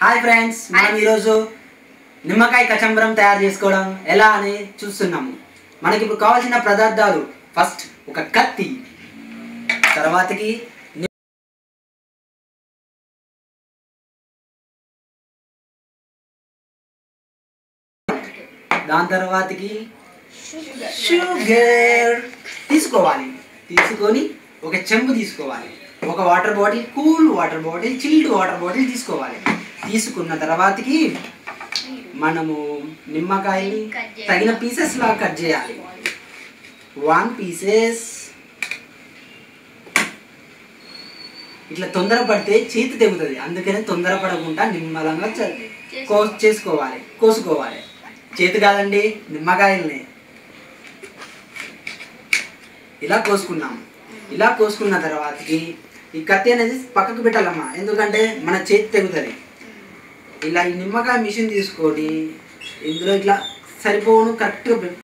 hi friends మనం ఈరోజు నిమ్మకాయ కచంబరం తయారు చేసుకోవడం ఎలా అని చూస్తున్నాము మనకి ఇప్పుడు కావాల్సిన పదార్థాలు ఫస్ట్ ఒక కత్తి తర్వాతకి ని- దాని తర్వాతకి షుగర్ తీసుకోవాలి తీసుకొని ఒక చెంబు తీసుకోవాలి ఒక water bottle cool water bottle chilled water bottle తీసుకోవాలి తీసుకున్న తర్వాతకి మనము నిమ్మకాయని తగిన పీసెస్ లా కట్ చేయాలి వన్ పీసెస్ ఇట్లా తొందరపడితే చేతి తెగుతుంది అందుకని తొందరపడకుండా నిమ్మలంగా చ- కో చేసుకోవాలి కోసుకోవాలి చేతి కాదండి నిమ్మకాయల్ని ఇలా కోసుకున్నాం ఇలా కోసుకున్న తర్వాతకి ఈ కత్తి అనేది పక్కకు పెట్టాలమ్మా ఎందుకంటే మన చేతి తెగుతుంది ఇలా ఈ నిమ్మకాయ మిషన్ తీసుకొని ఇందులో ఇట్లా సరిపోను కరెక్ట్గా